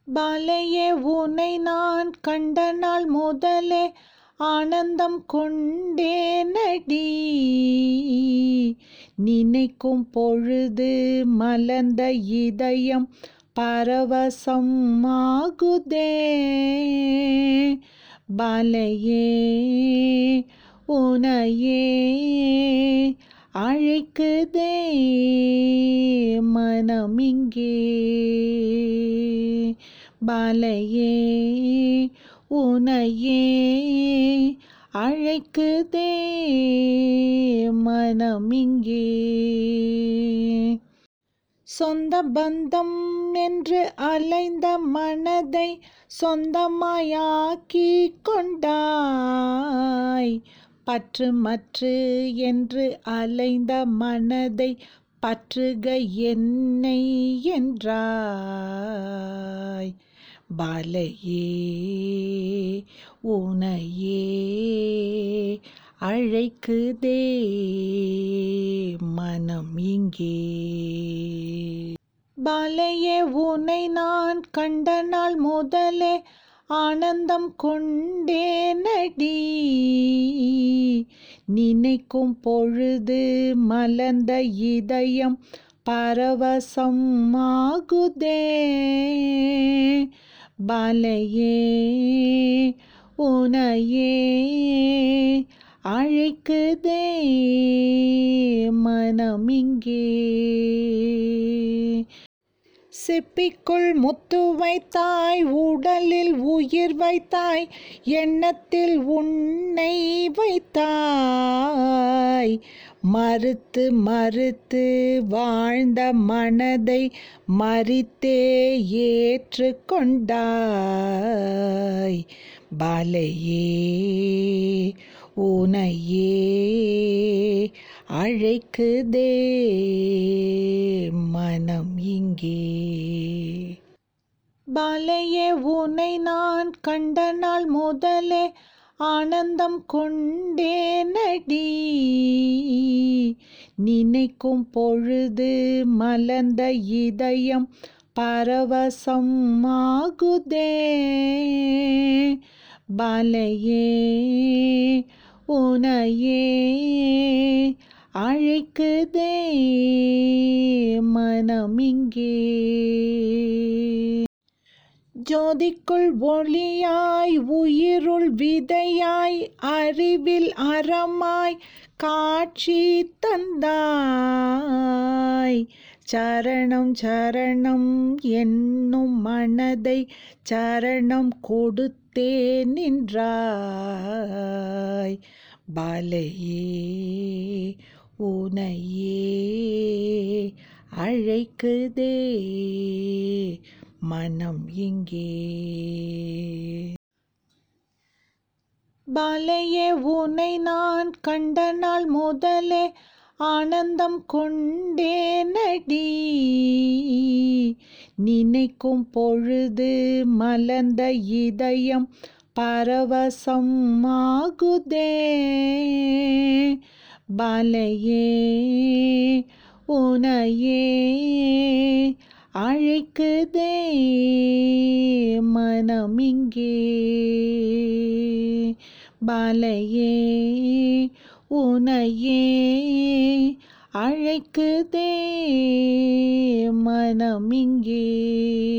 பாலையே உனை நான் கண்ட நாள் முதலே ஆனந்தம் கொண்டேனடி நினைக்கும் பொழுது மலர்ந்த இதயம் பரவசம் ஆகுதே பாலையே உனையே அழைக்குதே மனமிங்கே பாலையே உனையே அழைக்குதே மனமிங்கே சொந்த பந்தம் என்று அலைந்த மனதை சொந்தமாயாக்கி கொண்டாய் பற்று மற்று என்று அலைந்த மனதை பற்றுக என்னை என்றாய் பாலையே உனையே அழைக்குதே மனம் இங்கே பாலையே உனை நான் கண்ட நாள் முதலே ஆனந்தம் கொண்டேனடி நினைக்கும் பொழுது மலர்ந்த இதயம் பரவசம் ஆகுதே பாலையே உனையே அழைக்குதே மனமிங்கே சிப்பிக்குள் முத்து வைத்தாய் உடலில் உயிர் வைத்தாய் எண்ணத்தில் உன்னை வைத்தாய் மறுத்து மறுத்து வாழ்ந்த மனதை மறித்தே ஏற்றுக்கொண்டாய் பாலையே உனையே அழைக்குதே மனம் இங்கே பாலையே உனை நான் கண்ட நாள் முதலே ஆனந்தம் கொண்டேனடி நினைக்கும் பொழுது மலர்ந்த இதயம் பரவசம் ஆகுதே பாலையே உனையே அழைக்குதே மனமிங்கே ஜோதிக்குள் ஒளியாய் உயிருள் விதையாய் அறிவில் அறமாய் காட்சி தந்தாய் சரணம் சரணம் என்னும் மனதை சரணம் கொடுத்தே நின்றாய் பாலையே உனையே அழைக்குதே மனம் இங்கே பாலையே உனை நான் கண்ட நாள் முதலே ஆனந்தம் கொண்டேனடி நினைக்கும் பொழுது மலர்ந்த இதயம் பரவசம் ஆகுதே பாலையே உனையே அழைக்குதே மனமிங்கே பாலையே உனையே அழைக்குதே மனமிங்கே